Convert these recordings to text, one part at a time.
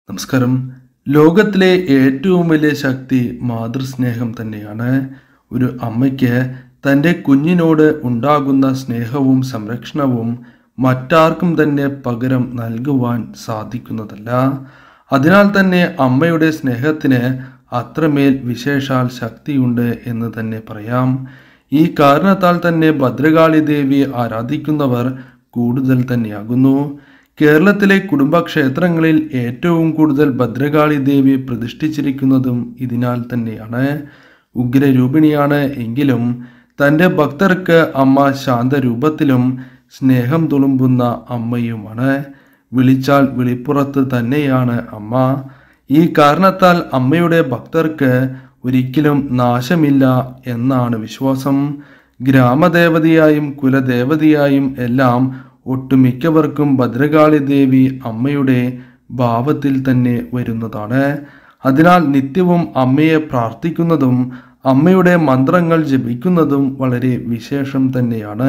നമസ്കാരം ലോകത്തിലെ ഏറ്റവും വലിയ ശക്തി മാതൃസ്നേഹം തന്നെയാണ് ഒരു അമ്മയ്ക്ക് തൻ്റെ കുഞ്ഞിനോട് ഉണ്ടാകുന്ന സ്നേഹവും സംരക്ഷണവും മറ്റാർക്കും തന്നെ പകരം നൽകുവാൻ സാധിക്കുന്നതല്ല അതിനാൽ തന്നെ അമ്മയുടെ സ്നേഹത്തിന് അത്രമേൽ വിശേഷാൽ ശക്തിയുണ്ട് എന്ന് തന്നെ പറയാം ഈ കാരണത്താൽ തന്നെ ഭദ്രകാളി ദേവിയെ ആരാധിക്കുന്നവർ കൂടുതൽ തന്നെയാകുന്നു കേരളത്തിലെ കുടുംബക്ഷേത്രങ്ങളിൽ ഏറ്റവും കൂടുതൽ ഭദ്രകാളി ദേവി പ്രതിഷ്ഠിച്ചിരിക്കുന്നതും ഇതിനാൽ തന്നെയാണ് ഉഗ്രരൂപിണിയാണ് എങ്കിലും തൻ്റെ ഭക്തർക്ക് അമ്മ ശാന്തരൂപത്തിലും സ്നേഹം തുളുമ്പുന്ന അമ്മയുമാണ് വിളിച്ചാൽ വിളിപ്പുറത്ത് തന്നെയാണ് അമ്മ ഈ കാരണത്താൽ അമ്മയുടെ ഭക്തർക്ക് ഒരിക്കലും നാശമില്ല എന്നാണ് വിശ്വാസം ഗ്രാമദേവതയായും കുലദേവതയായും എല്ലാം ഒട്ടുമിക്കവർക്കും ഭദ്രകാളി ദേവി അമ്മയുടെ ഭാവത്തിൽ തന്നെ വരുന്നതാണ് അതിനാൽ നിത്യവും അമ്മയെ പ്രാർത്ഥിക്കുന്നതും അമ്മയുടെ മന്ത്രങ്ങൾ ജപിക്കുന്നതും വളരെ വിശേഷം തന്നെയാണ്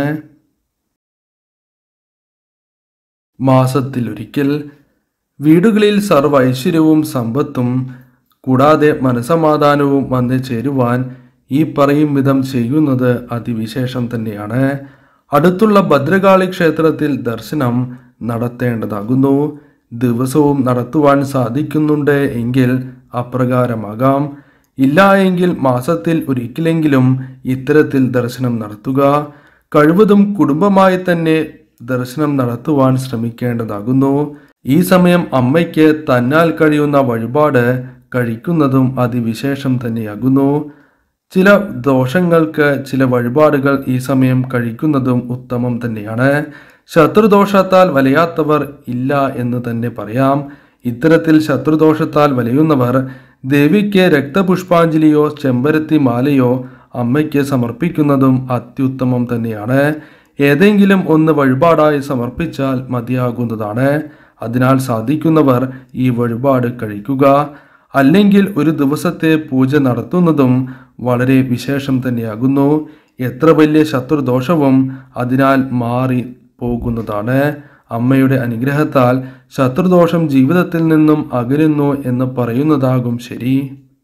മാസത്തിലൊരിക്കൽ വീടുകളിൽ സർവ്വ ഐശ്വര്യവും സമ്പത്തും കൂടാതെ മനസമാധാനവും വന്ന് ചേരുവാൻ ഈ പറയും വിധം ചെയ്യുന്നത് അതിവിശേഷം തന്നെയാണ് അടുത്തുള്ള ഭദ്രകാളി ക്ഷേത്രത്തിൽ ദർശനം നടത്തേണ്ടതാകുന്നു ദിവസവും നടത്തുവാൻ സാധിക്കുന്നുണ്ട് എങ്കിൽ അപ്രകാരമാകാം ഇല്ല എങ്കിൽ മാസത്തിൽ ഒരിക്കലെങ്കിലും ഇത്തരത്തിൽ ദർശനം നടത്തുക കഴിവതും കുടുംബമായി തന്നെ ദർശനം നടത്തുവാൻ ശ്രമിക്കേണ്ടതാകുന്നു ഈ സമയം അമ്മയ്ക്ക് തന്നാൽ കഴിയുന്ന വഴിപാട് കഴിക്കുന്നതും അതിവിശേഷം തന്നെയാകുന്നു ചില ദോഷങ്ങൾക്ക് ചില വഴിപാടുകൾ ഈ സമയം കഴിക്കുന്നതും ഉത്തമം തന്നെയാണ് ശത്രുദോഷത്താൽ വലയാത്തവർ ഇല്ല എന്ന് തന്നെ പറയാം ഇത്തരത്തിൽ ശത്രുദോഷത്താൽ വലയുന്നവർ ദേവിക്ക് രക്തപുഷ്പാഞ്ജലിയോ ചെമ്പരത്തി മാലയോ അമ്മയ്ക്ക് സമർപ്പിക്കുന്നതും അത്യുത്തമം തന്നെയാണ് ഏതെങ്കിലും ഒന്ന് വഴിപാടായി സമർപ്പിച്ചാൽ മതിയാകുന്നതാണ് അതിനാൽ സാധിക്കുന്നവർ ഈ വഴിപാട് കഴിക്കുക അല്ലെങ്കിൽ ഒരു ദിവസത്തെ പൂജ നടത്തുന്നതും വളരെ വിശേഷം തന്നെയാകുന്നു എത്ര വലിയ ശത്രുദോഷവും അതിനാൽ മാറി പോകുന്നതാണ് അമ്മയുടെ അനുഗ്രഹത്താൽ ശത്രുദോഷം ജീവിതത്തിൽ നിന്നും അകലുന്നു എന്ന് പറയുന്നതാകും ശരി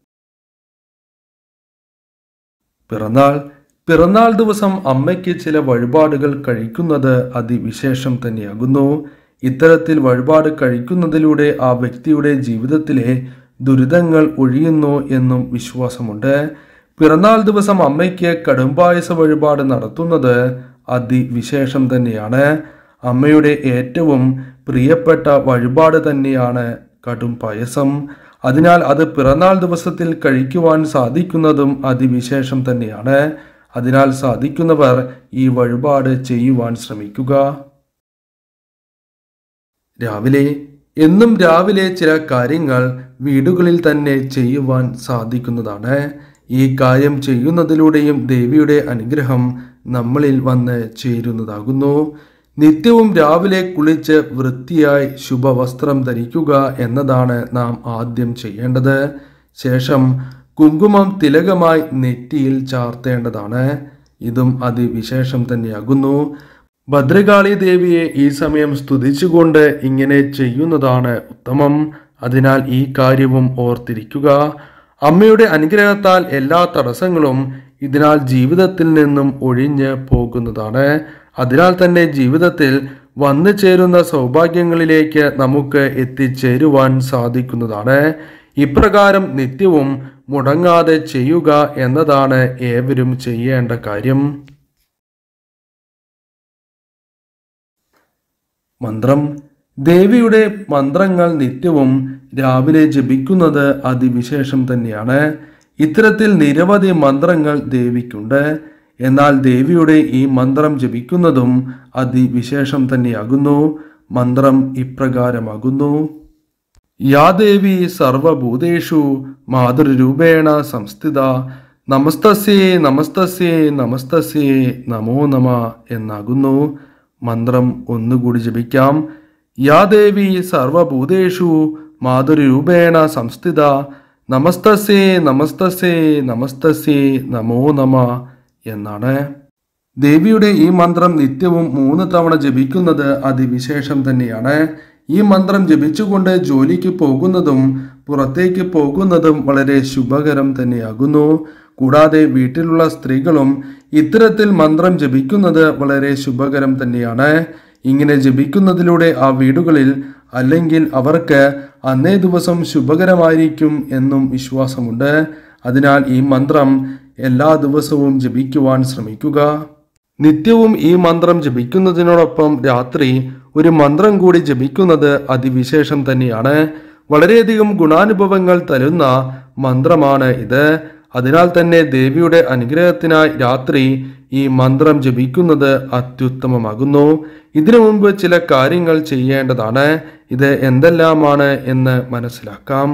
പിറന്നാൾ പിറന്നാൾ ദിവസം അമ്മയ്ക്ക് ചില വഴിപാടുകൾ കഴിക്കുന്നത് അതിവിശേഷം തന്നെയാകുന്നു ഇത്തരത്തിൽ വഴിപാട് കഴിക്കുന്നതിലൂടെ ആ വ്യക്തിയുടെ ജീവിതത്തിലെ ദുരിതങ്ങൾ ഒഴിയുന്നു എന്നും വിശ്വാസമുണ്ട് പിറന്നാൾ ദിവസം അമ്മയ്ക്ക് കടുംപായസ വഴിപാട് നടത്തുന്നത് അതിവിശേഷം തന്നെയാണ് അമ്മയുടെ ഏറ്റവും പ്രിയപ്പെട്ട വഴിപാട് തന്നെയാണ് കടും പായസം അതിനാൽ അത് പിറന്നാൾ ദിവസത്തിൽ കഴിക്കുവാൻ സാധിക്കുന്നതും അതിവിശേഷം തന്നെയാണ് അതിനാൽ സാധിക്കുന്നവർ ഈ വഴിപാട് ചെയ്യുവാൻ ശ്രമിക്കുക രാവിലെ എന്നും രാവിലെ ചില കാര്യങ്ങൾ വീടുകളിൽ തന്നെ ചെയ്യുവാൻ സാധിക്കുന്നതാണ് ഈ കാര്യം ചെയ്യുന്നതിലൂടെയും ദേവിയുടെ അനുഗ്രഹം നമ്മളിൽ വന്ന് ചേരുന്നതാകുന്നു നിത്യവും രാവിലെ കുളിച്ച് വൃത്തിയായി ശുഭവസ്ത്രം ധരിക്കുക എന്നതാണ് നാം ആദ്യം ചെയ്യേണ്ടത് ശേഷം കുങ്കുമം തിലകമായി നെറ്റിയിൽ ചാർത്തേണ്ടതാണ് ഇതും അതിവിശേഷം തന്നെയാകുന്നു ഭദ്രകാളി ദേവിയെ ഈ സമയം സ്തുതിച്ചുകൊണ്ട് ഇങ്ങനെ ചെയ്യുന്നതാണ് ഉത്തമം അതിനാൽ ഈ കാര്യവും ഓർത്തിരിക്കുക അമ്മയുടെ അനുഗ്രഹത്താൽ എല്ലാ തടസ്സങ്ങളും ഇതിനാൽ ജീവിതത്തിൽ നിന്നും ഒഴിഞ്ഞ് പോകുന്നതാണ് അതിനാൽ തന്നെ ജീവിതത്തിൽ വന്നു ചേരുന്ന സൗഭാഗ്യങ്ങളിലേക്ക് നമുക്ക് എത്തിച്ചേരുവാൻ സാധിക്കുന്നതാണ് ഇപ്രകാരം നിത്യവും മുടങ്ങാതെ ചെയ്യുക എന്നതാണ് ഏവരും ചെയ്യേണ്ട കാര്യം മന്ത്രം ദേവിയുടെ മന്ത്രങ്ങൾ നിത്യവും രാവിലെ ജപിക്കുന്നത് അതിവിശേഷം തന്നെയാണ് ഇത്തരത്തിൽ നിരവധി മന്ത്രങ്ങൾ ദേവിക്കുണ്ട് എന്നാൽ ദേവിയുടെ ഈ മന്ത്രം ജപിക്കുന്നതും അതിവിശേഷം തന്നെയാകുന്നു മന്ത്രം ഇപ്രകാരമാകുന്നു യാ ദേവി സർവഭൂതേഷു മാതൃരൂപേണ സംസ്ഥിത നമസ്തസ്യേ നമസ്തസ്യേ നമസ്തസ്യേ നമോ നമ എന്നാകുന്നു മന്ത്രം ഒന്നുകൂടി ജപിക്കാം യാ ദേവി സർവഭൂതേഷു മാതൃരൂപേണ സംസ്ഥിത നമസ്തസ്യേ നമസ്തസ്യേ നമസ്തസ്യേ നമോ നമ എന്നാണ് ദേവിയുടെ ഈ മന്ത്രം നിത്യവും മൂന്ന് തവണ ജപിക്കുന്നത് അതിവിശേഷം തന്നെയാണ് ഈ മന്ത്രം ജപിച്ചുകൊണ്ട് ജോലിക്ക് പോകുന്നതും പുറത്തേക്ക് പോകുന്നതും വളരെ ശുഭകരം തന്നെയാകുന്നു കൂടാതെ വീട്ടിലുള്ള സ്ത്രീകളും ഇത്തരത്തിൽ മന്ത്രം ജപിക്കുന്നത് വളരെ ശുഭകരം തന്നെയാണ് ഇങ്ങനെ ജപിക്കുന്നതിലൂടെ ആ വീടുകളിൽ അല്ലെങ്കിൽ അവർക്ക് അന്നേ ദിവസം ശുഭകരമായിരിക്കും എന്നും വിശ്വാസമുണ്ട് അതിനാൽ ഈ മന്ത്രം എല്ലാ ദിവസവും ജപിക്കുവാൻ ശ്രമിക്കുക നിത്യവും ഈ മന്ത്രം ജപിക്കുന്നതിനോടൊപ്പം രാത്രി ഒരു മന്ത്രം കൂടി ജപിക്കുന്നത് അതിവിശേഷം തന്നെയാണ് വളരെയധികം ഗുണാനുഭവങ്ങൾ തരുന്ന മന്ത്രമാണ് ഇത് അതിനാൽ തന്നെ ദേവിയുടെ അനുഗ്രഹത്തിനായി രാത്രി ഈ മന്ത്രം ജപിക്കുന്നത് അത്യുത്തമമാകുന്നു ഇതിനു മുമ്പ് ചില കാര്യങ്ങൾ ചെയ്യേണ്ടതാണ് ഇത് എന്തെല്ലാമാണ് എന്ന് മനസ്സിലാക്കാം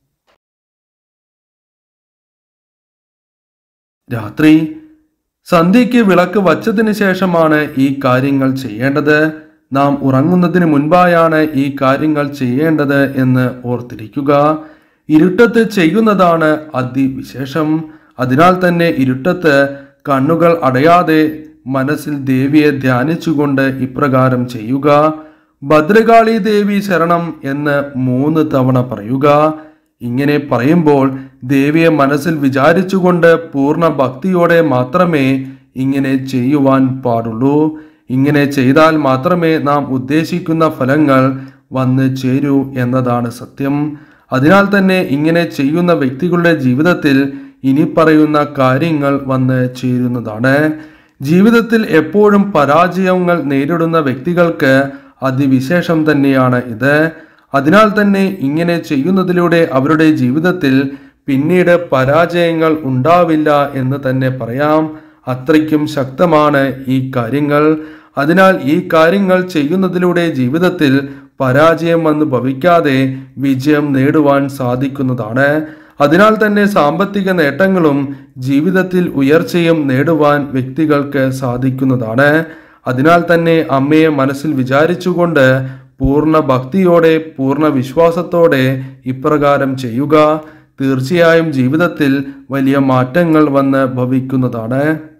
രാത്രി സന്ധ്യയ്ക്ക് വിളക്ക് വച്ചതിന് ശേഷമാണ് ഈ കാര്യങ്ങൾ ചെയ്യേണ്ടത് നാം ഉറങ്ങുന്നതിന് മുൻപായാണ് ഈ കാര്യങ്ങൾ ചെയ്യേണ്ടത് എന്ന് ഓർത്തിരിക്കുക ഇരുട്ടത്ത് ചെയ്യുന്നതാണ് അതിവിശേഷം അതിനാൽ തന്നെ ഇരുട്ടത്ത് കണ്ണുകൾ അടയാതെ മനസ്സിൽ ദേവിയെ ധ്യാനിച്ചുകൊണ്ട് ഇപ്രകാരം ചെയ്യുക ഭദ്രകാളി ദേവി ശരണം എന്ന് മൂന്ന് തവണ പറയുക ഇങ്ങനെ പറയുമ്പോൾ ദേവിയെ മനസ്സിൽ വിചാരിച്ചുകൊണ്ട് പൂർണ്ണ ഭക്തിയോടെ മാത്രമേ ഇങ്ങനെ ചെയ്യുവാൻ പാടുള്ളൂ ഇങ്ങനെ ചെയ്താൽ മാത്രമേ നാം ഉദ്ദേശിക്കുന്ന ഫലങ്ങൾ വന്ന് ചേരൂ എന്നതാണ് സത്യം അതിനാൽ തന്നെ ഇങ്ങനെ ചെയ്യുന്ന വ്യക്തികളുടെ ജീവിതത്തിൽ ഇനി പറയുന്ന കാര്യങ്ങൾ വന്ന് ചേരുന്നതാണ് ജീവിതത്തിൽ എപ്പോഴും പരാജയങ്ങൾ നേരിടുന്ന വ്യക്തികൾക്ക് അതിവിശേഷം തന്നെയാണ് ഇത് അതിനാൽ തന്നെ ഇങ്ങനെ ചെയ്യുന്നതിലൂടെ അവരുടെ ജീവിതത്തിൽ പിന്നീട് പരാജയങ്ങൾ ഉണ്ടാവില്ല എന്ന് തന്നെ പറയാം അത്രയ്ക്കും ശക്തമാണ് ഈ കാര്യങ്ങൾ അതിനാൽ ഈ കാര്യങ്ങൾ ചെയ്യുന്നതിലൂടെ ജീവിതത്തിൽ പരാജയം വന്ന് ഭവിക്കാതെ വിജയം നേടുവാൻ സാധിക്കുന്നതാണ് അതിനാൽ തന്നെ സാമ്പത്തിക നേട്ടങ്ങളും ജീവിതത്തിൽ ഉയർച്ചയും നേടുവാൻ വ്യക്തികൾക്ക് സാധിക്കുന്നതാണ് അതിനാൽ തന്നെ അമ്മയെ മനസ്സിൽ വിചാരിച്ചുകൊണ്ട് പൂർണ്ണ ഭക്തിയോടെ പൂർണ്ണ വിശ്വാസത്തോടെ ഇപ്രകാരം ചെയ്യുക തീർച്ചയായും ജീവിതത്തിൽ വലിയ മാറ്റങ്ങൾ വന്ന് ഭവിക്കുന്നതാണ്